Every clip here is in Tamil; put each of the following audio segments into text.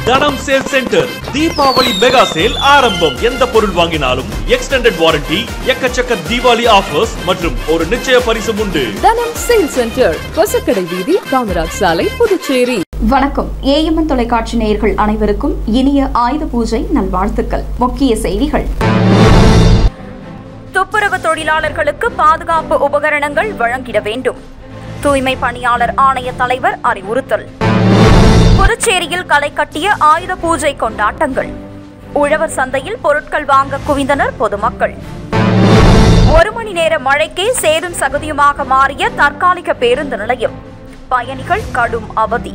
தனம் sale centre Deepavali mega sale ஆரம்பம் எந்த பொருள் வாங்கினாலும் எக்ஸ்டெண்டட் வாரண்டி எக்கச்சக்க தீபாவளி ஆஃபர்ஸ் மற்றும் ஒரு நிச்சய பரிசும் உண்டு தனம் சேல் சென்டர் கொசக்கடை வீதி காமராஜ் சாலை புதுச்சேரி வணக்கம் ஏஎம்என் தொலைக்காட்சி நேயர்கள் அனைவருக்கும் இனிய ஆயுத பூஜை நல்வாழ்த்துக்கள் முக்கிய செய்திகள் துப்புரவு தொழிலாளர்களுக்கு பாதுகாப்பு உபகரணங்கள் வழங்கிட வேண்டும் தூய்மை பணியாளர் ஆணைய தலைவர் அறிவுறுத்தல் புதுச்சேரியில் களை கட்டிய ஆயுத பூஜை கொண்டாட்டங்கள் உழவர் சந்தையில் பொருட்கள் வாங்க குவிந்தனர் பொதுமக்கள் ஒரு மணி நேர மழைக்கே சேரும் சகதியுமாக மாறிய தற்காலிக பேருந்து நிலையம் பயணிகள் கடும் அவதி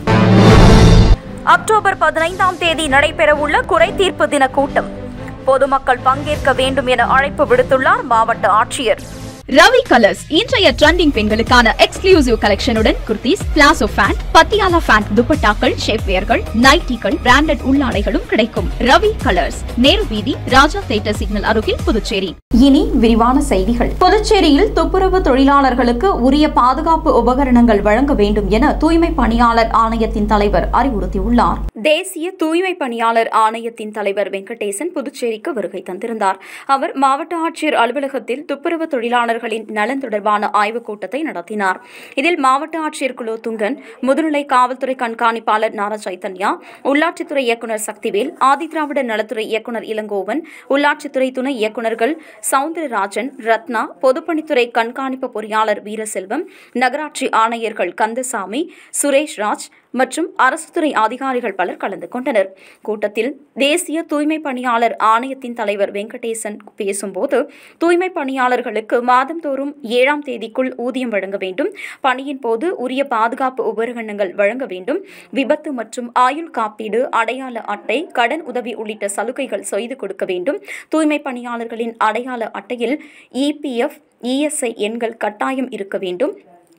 அக்டோபர் பதினைந்தாம் தேதி நடைபெறவுள்ள குறைதீர்ப்பு தின கூட்டம் பொதுமக்கள் பங்கேற்க வேண்டும் என அழைப்பு விடுத்துள்ளார் மாவட்ட ஆட்சியர் ரவி கலர்ஸ் இன்றைய ட்ரெண்டிங் பெண்களுக்கான எக்ஸ்க்ளூசிவ் கலெக்ஷனுடன் kurtis palazzo pant Patiala pant துப்பட்டாக்கள் ஷேப்வேர்கள் நைட்டிகள் பிராண்டட் உள்ளாடைகளும் கிடைக்கும் ரவி கலர்ஸ் நேரு வீதி ராஜா தேட்டர் சிக்னல் அருகில் புதுச்சேரி இனி விரிவான செய்திகள் புதுச்சேரியில் துப்புரவு தொழிலாளர்களுக்கு உரிய பாதுகாப்பு உபகரணங்கள் வழங்க வேண்டும் என தூய்மை பணியாளர் ஆணையத்தின் தலைவர் அறிவுறுத்தியுள்ளார் தேசிய தூய்மை பணியாளர் ஆணையத்தின் தலைவர் வெங்கடேசன் புதுச்சேரிக்கு வருகை தந்திருந்தார் அவர் மாவட்ட ஆட்சியர் அலுவலகத்தில் துப்புரவு தொழிலாளர்களின் நலன் தொடர்பான ஆய்வுக் கூட்டத்தை நடத்தினார் இதில் மாவட்ட ஆட்சியர் குலோத்துங்கன் முதுநிலை காவல்துறை கண்காணிப்பாளர் நாரா சைத்தன்யா உள்ளாட்சித்துறை இயக்குநர் சக்திவேல் ஆதிதிராவிட நலத்துறை இயக்குநர் இளங்கோவன் உள்ளாட்சித்துறை துணை இயக்குநர்கள் சவுந்தரராஜன் ரத்னா பொதுப்பணித்துறை கண்காணிப்பு பொறியாளர் வீரசெல்வம் நகராட்சி ஆணையர்கள் கந்தசாமி சுரேஷ் ராஜ் மற்றும் அரசு துறை அதிகாரிகள் பலர் கலந்து கொண்டனர் கூட்டத்தில் தேசிய தூய்மை பணியாளர் ஆணையத்தின் தலைவர் வெங்கடேசன் பேசும்போது தூய்மை பணியாளர்களுக்கு மாதந்தோறும் ஏழாம் தேதிக்குள் ஊதியம் வழங்க வேண்டும் பணியின் போது உரிய பாதுகாப்பு உபகரணங்கள் வழங்க வேண்டும் விபத்து மற்றும் ஆயுள் காப்பீடு அடையாள அட்டை கடன் உதவி உள்ளிட்ட சலுகைகள் செய்து கொடுக்க வேண்டும் தூய்மை பணியாளர்களின் அடையாள அட்டையில் இபிஎஃப் இஎஸ்ஐ எண்கள் கட்டாயம் இருக்க வேண்டும்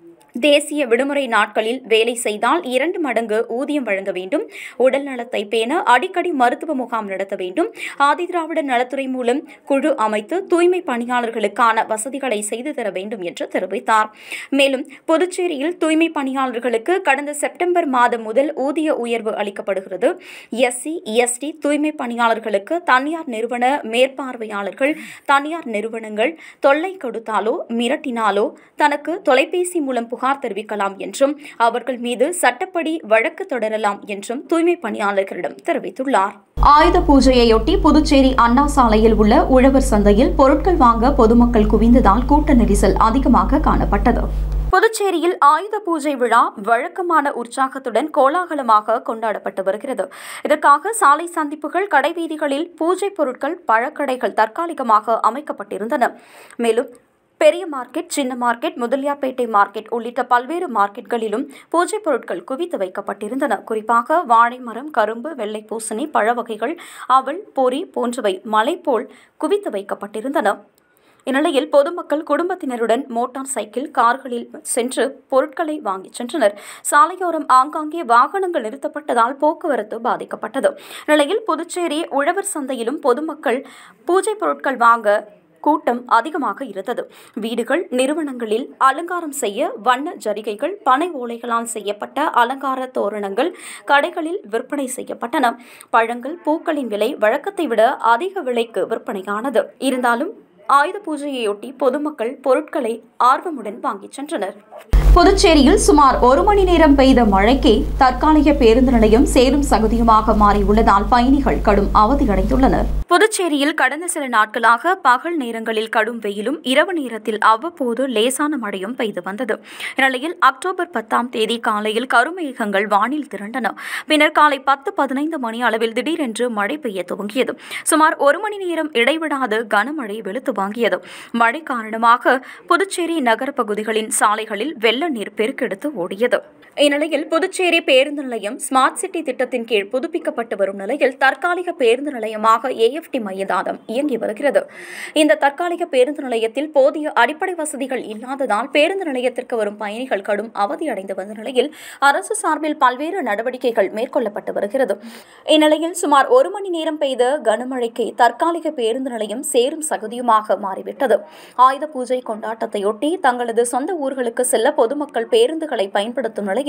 தேசிய விடுமுறை நாட்களில் வேலை செய்தால் இரண்டு மடங்கு ஊதியம் வழங்க வேண்டும் உடல் நலத்தை பேண அடிக்கடி மருத்துவ முகாம் நடத்த வேண்டும் ஆதிதிராவிட நலத்துறை மூலம் குழு அமைத்து தூய்மை பணியாளர்களுக்கான வசதிகளை செய்து தர வேண்டும் என்று தெரிவித்தார் மேலும் புதுச்சேரியில் தூய்மை பணியாளர்களுக்கு கடந்த செப்டம்பர் மாதம் முதல் ஊதிய உயர்வு அளிக்கப்படுகிறது எஸ்சி எஸ்டி தூய்மை பணியாளர்களுக்கு தனியார் நிறுவன மேற்பார்வையாளர்கள் தனியார் நிறுவனங்கள் தொல்லை கொடுத்தாலோ மிரட்டினாலோ தனக்கு தொலைபேசி மூலம் புகார் தெரிவிக்கலாம் என்றும் அவர்கள் மீது சட்டப்படி வழக்கு தொடரலாம் என்றும் தூய்மை பணியாளர்களிடம் தெரிவித்துள்ளார் ஆயுத பூஜையையொட்டி புதுச்சேரி அண்ணா சாலையில் உள்ள உழவர் சந்தையில் பொருட்கள் வாங்க பொதுமக்கள் குவிந்ததால் கூட்ட நெரிசல் அதிகமாக காணப்பட்டது புதுச்சேரியில் ஆயுத பூஜை விழா வழக்கமான உற்சாகத்துடன் கோலாகலமாக கொண்டாடப்பட்டு வருகிறது இதற்காக சாலை சந்திப்புகள் கடைவீதிகளில் பூஜை பொருட்கள் பழக்கடைகள் தற்காலிகமாக அமைக்கப்பட்டிருந்தன மேலும் பெரிய மார்க்கெட் சின்ன மார்க்கெட் முதலியார்பேட்டை மார்க்கெட் உள்ளிட்ட பல்வேறு மார்க்கெட்களிலும் பூஜை பொருட்கள் குவித்து வைக்கப்பட்டிருந்தன குறிப்பாக வாழை மரம் கரும்பு வெள்ளை பூசணி பழ வகைகள் அவல் பொரி போன்றவை மலை போல் குவித்து வைக்கப்பட்டிருந்தன இந்நிலையில் பொதுமக்கள் குடும்பத்தினருடன் மோட்டார் சைக்கிள் கார்களில் சென்று பொருட்களை வாங்கிச் சென்றனர் சாலையோரம் ஆங்காங்கே வாகனங்கள் நிறுத்தப்பட்டதால் போக்குவரத்து பாதிக்கப்பட்டது நிலையில் புதுச்சேரி உழவர் சந்தையிலும் பொதுமக்கள் பூஜை பொருட்கள் வாங்க கூட்டம் அதிகமாக இருந்தது வீடுகள் நிறுவனங்களில் அலங்காரம் செய்ய வண்ண ஜரிகைகள் பனை ஓலைகளால் செய்யப்பட்ட அலங்கார தோரணங்கள் கடைகளில் விற்பனை செய்யப்பட்டன பழங்கள் பூக்களின் விலை வழக்கத்தை விட அதிக விலைக்கு விற்பனையானது இருந்தாலும் ஆயுத பூஜையையொட்டி பொதுமக்கள் பொருட்களை ஆர்வமுடன் வாங்கிச் சென்றனர் புதுச்சேரியில் சுமார் ஒரு மணி நேரம் பெய்த மழைக்கே தற்காலிக பேருந்து நிலையம் சேரும் சகதியுமாக மாறியுள்ளதால் பயணிகள் கடும் அவதியடைந்துள்ளனர் புதுச்சேரியில் கடந்த சில நாட்களாக பகல் நேரங்களில் கடும் வெயிலும் இரவு நேரத்தில் அவ்வப்போது லேசான மழையும் பெய்து வந்தது இந்நிலையில் அக்டோபர் பத்தாம் தேதி காலையில் கருமேகங்கள் வானில் திரண்டன பின்னர் காலை பத்து பதினைந்து மணி அளவில் திடீரென்று மழை பெய்ய துவங்கியது சுமார் ஒரு மணி நேரம் இடைவிடாது கனமழை வெளுத்து வாங்கியது மழை காரணமாக புதுச்சேரி நகர பகுதிகளின் சாலைகளில் வெள்ள நீர் பெருக்கெடுத்து ஓடியது இந்நிலையில் புதுச்சேரி பேருந்து நிலையம் ஸ்மார்ட் சிட்டி திட்டத்தின் கீழ் புதுப்பிக்கப்பட்டு வரும் நிலையில் தற்காலிக பேருந்து நிலையமாக ஏஎஃப்டி மையதாதம் இயங்கி வருகிறது இந்த தற்காலிக பேருந்து நிலையத்தில் போதிய அடிப்படை வசதிகள் இல்லாததால் பேருந்து நிலையத்திற்கு வரும் பயணிகள் கடும் அவதியடைந்து வந்த நிலையில் அரசு சார்பில் பல்வேறு நடவடிக்கைகள் மேற்கொள்ளப்பட்டு வருகிறது இந்நிலையில் சுமார் ஒரு மணி நேரம் பெய்த கனமழைக்கு தற்காலிக பேருந்து நிலையம் சேரும் சகதியுமாக மாறிவிட்டது ஆயுத பூஜை கொண்டாட்டத்தையொட்டி தங்களது சொந்த ஊர்களுக்கு செல்ல பொதுமக்கள் பேருந்துகளை பயன்படுத்தும் நிலையில்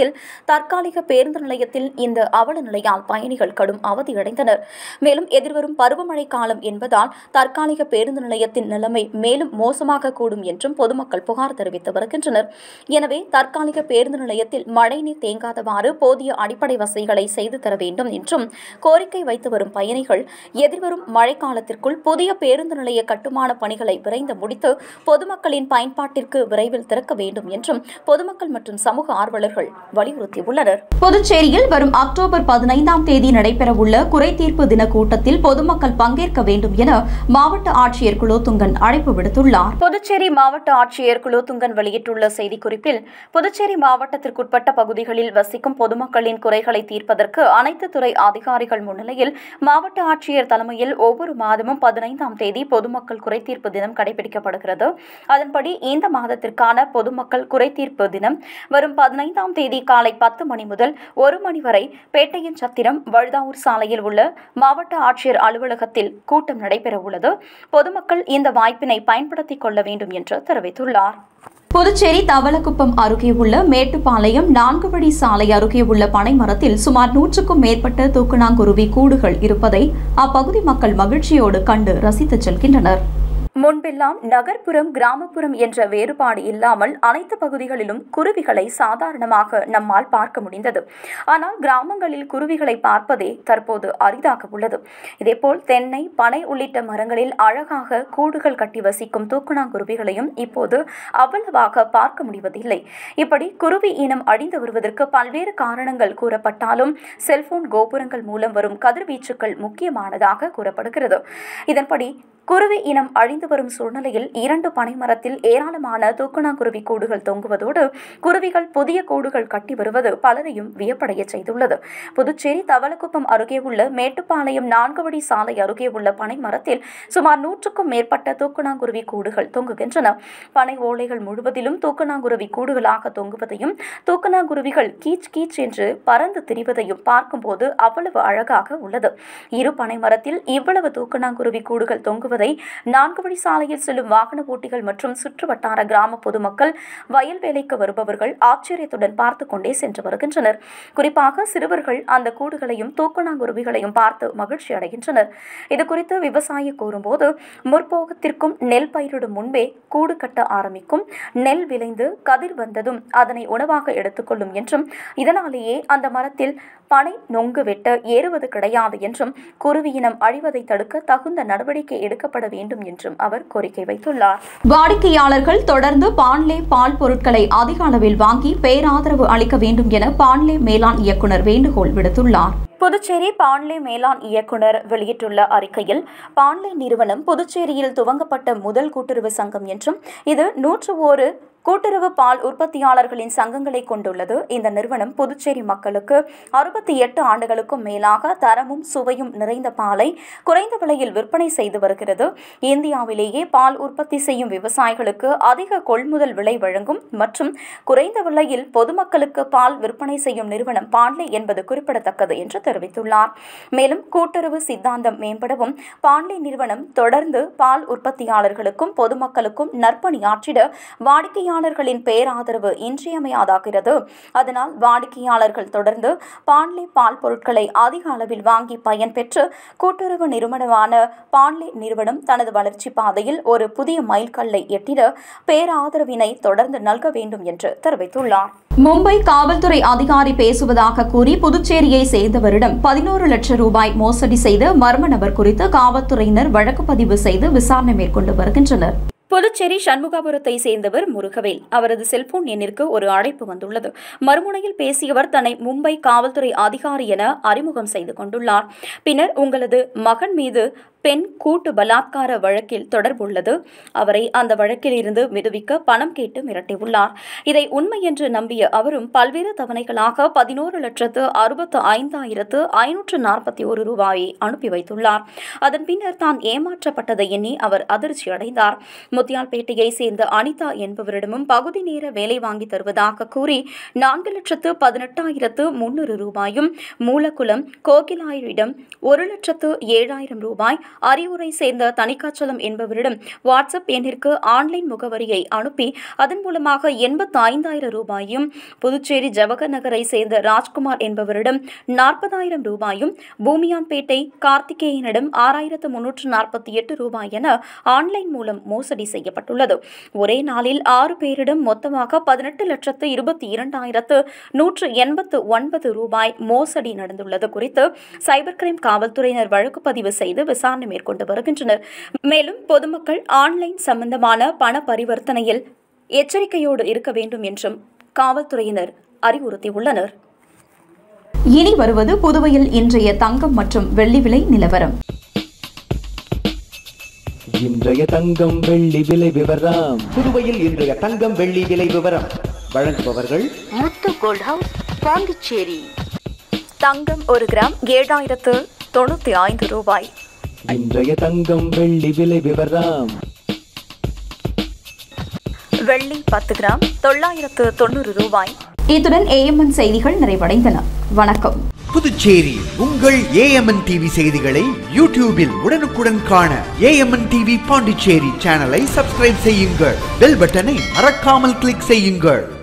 நிலையில் தற்காலிக பேருந்து நிலையத்தில் இந்த அவல நிலையால் பயணிகள் கடும் அவதியடைந்தனர் மேலும் எதிர்வரும் பருவமழை காலம் என்பதால் தற்காலிக பேருந்து நிலையத்தின் நிலைமை மேலும் மோசமாக கூடும் என்றும் பொதுமக்கள் புகார் தெரிவித்து வருகின்றனர் எனவே தற்காலிக பேருந்து நிலையத்தில் மழைநீர் தேங்காதவாறு போதிய அடிப்படை வசதிகளை செய்து தர வேண்டும் என்றும் கோரிக்கை வைத்து வரும் பயணிகள் எதிர்வரும் மழைக்காலத்திற்குள் புதிய பேருந்து நிலைய கட்டுமான பணிகளை விரைந்து முடித்து பொதுமக்களின் பயன்பாட்டிற்கு விரைவில் திறக்க வேண்டும் என்றும் பொதுமக்கள் மற்றும் சமூக ஆர்வலர்கள் வலியுறுத்தியுள்ளனர் புதுச்சேரியில் வரும் அக்டோபர் பதினைந்தாம் தேதி நடைபெறவுள்ள குறைதீர்ப்பு தின கூட்டத்தில் பொதுமக்கள் பங்கேற்க வேண்டும் என மாவட்ட ஆட்சியர் குலோத்துங்கன் அழைப்பு விடுத்துள்ளார் புதுச்சேரி மாவட்ட ஆட்சியர் குலோத்துங்கன் வெளியிட்டுள்ள செய்திக்குறிப்பில் புதுச்சேரி மாவட்டத்திற்குட்பட்ட பகுதிகளில் வசிக்கும் பொதுமக்களின் குறைகளை தீர்ப்பதற்கு அனைத்து துறை அதிகாரிகள் முன்னிலையில் மாவட்ட ஆட்சியர் தலைமையில் ஒவ்வொரு மாதமும் பதினைந்தாம் தேதி பொதுமக்கள் குறைதீர்ப்பு தினம் கடைபிடிக்கப்படுகிறது அதன்படி இந்த மாதத்திற்கான பொதுமக்கள் குறைதீர்ப்பு தினம் வரும் பதினைந்தாம் தேதி காலை பத்து மணி முதல் ஒரு மணி வரை பேட்டையின் சத்திரம் வழுதாவூர் சாலையில் உள்ள மாவட்ட ஆட்சியர் அலுவலகத்தில் கூட்டம் நடைபெறவுள்ளது பொதுமக்கள் இந்த வாய்ப்பினை பயன்படுத்திக் கொள்ள வேண்டும் என்று தெரிவித்துள்ளார் புதுச்சேரி தவளக்குப்பம் அருகே உள்ள மேட்டுப்பாளையம் நான்கு வழி சாலை அருகே உள்ள பனைமரத்தில் சுமார் நூற்றுக்கும் மேற்பட்ட தூக்கணாங்குருவி கூடுகள் இருப்பதை அப்பகுதி மக்கள் மகிழ்ச்சியோடு கண்டு ரசித்துச் செல்கின்றனர் முன்பெல்லாம் நகர்ப்புறம் கிராமப்புறம் என்ற வேறுபாடு இல்லாமல் அனைத்து பகுதிகளிலும் குருவிகளை சாதாரணமாக நம்மால் பார்க்க முடிந்தது ஆனால் கிராமங்களில் குருவிகளை பார்ப்பதே தற்போது அரிதாக உள்ளது இதேபோல் தென்னை பனை உள்ளிட்ட மரங்களில் அழகாக கூடுகள் கட்டி வசிக்கும் தூக்குணாங்குருவிகளையும் இப்போது அவ்வளவாக பார்க்க முடிவதில்லை இப்படி குருவி இனம் அழிந்து வருவதற்கு பல்வேறு காரணங்கள் கூறப்பட்டாலும் செல்போன் கோபுரங்கள் மூலம் வரும் கதிர்வீச்சுக்கள் முக்கியமானதாக கூறப்படுகிறது இதன்படி குருவி இனம் அழிந்து வரும் சூழ்நிலையில் இரண்டு பனைமரத்தில் ஏராளமான தூக்கணாங்குருவி கூடுகள் தொங்குவதோடு குருவிகள் புதிய கூடுகள் கட்டி வருவது பலரையும் வியப்படைய செய்துள்ளது புதுச்சேரி தவளக்குப்பம் அருகே உள்ள மேட்டுப்பாளையம் நான்கு வழி சாலை அருகே உள்ள பனைமரத்தில் சுமார் நூற்றுக்கும் மேற்பட்ட தூக்கணாங்குருவி கூடுகள் தொங்குகின்றன பனை ஓலைகள் முழுவதிலும் தூக்கணாங்குருவி கூடுகளாக தொங்குவதையும் தூக்கணாங்குருவிகள் கீச் கீச் என்று பறந்து திரிவதையும் பார்க்கும்போது அவ்வளவு அழகாக உள்ளது இரு பனைமரத்தில் இவ்வளவு தூக்கணாங்குருவி கூடுகள் தொங்குவதை நான்கு வழி சாலையில் செல்லும் வாகன ஓட்டிகள் மற்றும் சுற்று வட்டார கிராம பொதுமக்கள் வயல் வேலைக்கு வருபவர்கள் ஆச்சரியத்துடன் பார்த்து கொண்டே சென்று வருகின்றனர் குறிப்பாக சிறுவர்கள் அந்த கூடுகளையும் தூக்கணாங்குருவிகளையும் பார்த்து மகிழ்ச்சி அடைகின்றனர் இது குறித்து விவசாயி கூறும்போது முற்போகத்திற்கும் நெல் பயிரிடும் முன்பே கூடு கட்ட ஆரம்பிக்கும் நெல் விளைந்து கதிர் வந்ததும் அதனை உணவாக எடுத்துக்கொள்ளும் என்றும் இதனாலேயே அந்த மரத்தில் பனை நொங்கு வெட்ட ஏறுவது கிடையாது என்றும் குருவியினம் அழிவதை தடுக்க தகுந்த நடவடிக்கை எடுக்கப்பட வேண்டும் என்றும் அவர் கோரிக்கை வைத்துள்ளார் வாடிக்கையாளர்கள் தொடர்ந்து பான்லே பால் பொருட்களை அதிக அளவில் வாங்கி பேராதரவு அளிக்க வேண்டும் என பான்லே மேலாண் இயக்குநர் வேண்டுகோள் விடுத்துள்ளார் புதுச்சேரி பான்லே மேலாண் இயக்குனர் வெளியிட்டுள்ள அறிக்கையில் பான்லே நிறுவனம் புதுச்சேரியில் துவங்கப்பட்ட முதல் கூட்டுறவு சங்கம் என்றும் இது நூற்று ஓரு கூட்டுறவு பால் உற்பத்தியாளர்களின் சங்கங்களை கொண்டுள்ளது இந்த நிறுவனம் புதுச்சேரி மக்களுக்கு அறுபத்தி எட்டு ஆண்டுகளுக்கும் மேலாக தரமும் சுவையும் நிறைந்த பாலை குறைந்த விலையில் விற்பனை செய்து வருகிறது இந்தியாவிலேயே பால் உற்பத்தி செய்யும் விவசாயிகளுக்கு அதிக கொள்முதல் விலை வழங்கும் மற்றும் குறைந்த விலையில் பொதுமக்களுக்கு பால் விற்பனை செய்யும் நிறுவனம் பான்லே என்பது குறிப்பிடத்தக்கது என்று தெரிவித்துள்ளார் மேலும் கூட்டுறவு சித்தாந்தம் மேம்படவும் பான்லே நிறுவனம் தொடர்ந்து பால் உற்பத்தியாளர்களுக்கும் பொதுமக்களுக்கும் நற்பணியாற்றிட வாடிக்கையாளர்களின் பேராதரவு இன்றியமையாதாகிறது அதனால் வாடிக்கையாளர்கள் தொடர்ந்து பான்லே பால் பொருட்களை அதிக அளவில் வாங்கி பயன்பெற்று கூட்டுறவு நிறுவனமான பான்லே நிறுவனம் தனது வளர்ச்சி பாதையில் ஒரு புதிய மைல்கல்லை எட்டிட பேராதரவினை தொடர்ந்து நல்க வேண்டும் என்று தெரிவித்துள்ளார் மும்பை காவல்துறை அதிகாரி பேசுவதாக கூறி புதுச்சேரியை சேர்ந்தவரிடம் பதினோரு லட்சம் ரூபாய் மோசடி செய்த மர்ம நபர் குறித்து காவல்துறையினர் வழக்கு பதிவு செய்து விசாரணை மேற்கொண்டு வருகின்றனர் புதுச்சேரி சண்முகாபுரத்தை சேர்ந்தவர் முருகவேல் அவரது செல்போன் எண்ணிற்கு ஒரு அழைப்பு வந்துள்ளது மறுமுனையில் பேசியவர் தன்னை மும்பை காவல்துறை அதிகாரி என அறிமுகம் செய்து கொண்டுள்ளார் பின்னர் உங்களது மகன் மீது பெண் கூட்டு பலாத்கார வழக்கில் தொடர்புள்ளது அவரை அந்த வழக்கில் இருந்து விடுவிக்க பணம் கேட்டு மிரட்டியுள்ளார் இதை உண்மை என்று நம்பிய அவரும் பல்வேறு தவணைகளாக பதினோரு லட்சத்து அறுபத்து ஐந்தாயிரத்து ஐநூற்று நாற்பத்தி ஒரு ரூபாயை அனுப்பி வைத்துள்ளார் அதன் பின்னர் தான் ஏமாற்றப்பட்டதை எண்ணி அவர் அதிர்ச்சி அடைந்தார் முத்தியால்பேட்டையை சேர்ந்த அனிதா என்பவரிடமும் பகுதி நேர வேலை வாங்கி தருவதாக கூறி நான்கு லட்சத்து பதினெட்டாயிரத்து முன்னூறு ரூபாயும் மூலக்குளம் கோகிலாயிடம் ஒரு லட்சத்து ஏழாயிரம் ரூபாய் அறிவுரை சேர்ந்த தனிக்காச்சலம் என்பவரிடம் வாட்ஸ்அப் எண்ணிற்கு ஆன்லைன் முகவரியை அனுப்பி அதன் மூலமாக எண்பத்தி ஐந்தாயிரம் ரூபாயும் புதுச்சேரி ஜவஹர் நகரை சேர்ந்த ராஜ்குமார் என்பவரிடம் நாற்பதாயிரம் ரூபாயும் பூமியான்பேட்டை கார்த்திகேயனிடம் ஆறாயிரத்து முன்னூற்று நாற்பத்தி எட்டு ரூபாய் என ஆன்லைன் மூலம் மோசடி செய்யப்பட்டுள்ளது ஒரே நாளில் ஆறு பேரிடம் மொத்தமாக பதினெட்டு லட்சத்து இருபத்தி இரண்டாயிரத்து நூற்று எண்பத்து ஒன்பது ரூபாய் மோசடி நடந்துள்ளது குறித்து சைபர் கிரைம் காவல்துறையினர் வழக்கு பதிவு செய்து விசாரணை மேற்கொண்டு வருகின்றனர் மேலும் பொதுமக்கள் ஆன்லைன் சம்பந்தமான பண பரிவர்த்தனையில் எச்சரிக்கையோடு இருக்க வேண்டும் என்றும் காவல்துறையினர் அறிவுறுத்தியுள்ளனர் இனி வருவது புதுவையில் இன்றைய தங்கம் மற்றும் வெள்ளி விலை நிலவரம் இன்றைய தங்கம் வெள்ளி விலை விவரம் புதுவையில் இன்றைய தங்கம் வெள்ளி விலை விவரம் வழங்குபவர்கள் முத்து கோல்ட் ஹவுஸ் பாண்டிச்சேரி தங்கம் ஒரு கிராம் ஏழாயிரத்து தொண்ணூற்றி ஐந்து ரூபாய் இன்றைய தங்கம் வெள்ளி விலை விவரம் வெள்ளி பத்து கிராம் தொள்ளாயிரத்து தொண்ணூறு ரூபாய் இத்துடன் ஏஎம்என் செய்திகள் நிறைவடைந்தன வணக்கம் புதுச்சேரி உங்கள் ஏஎம்என் டிவி செய்திகளை யூடியூபில் உடனுக்குடன் காண ஏஎம்என் டிவி பாண்டிச்சேரி சேனலை சப்ஸ்கிரைப் செய்யுங்கள் பெல் பட்டனை மறக்காமல் கிளிக் செய்யுங்கள்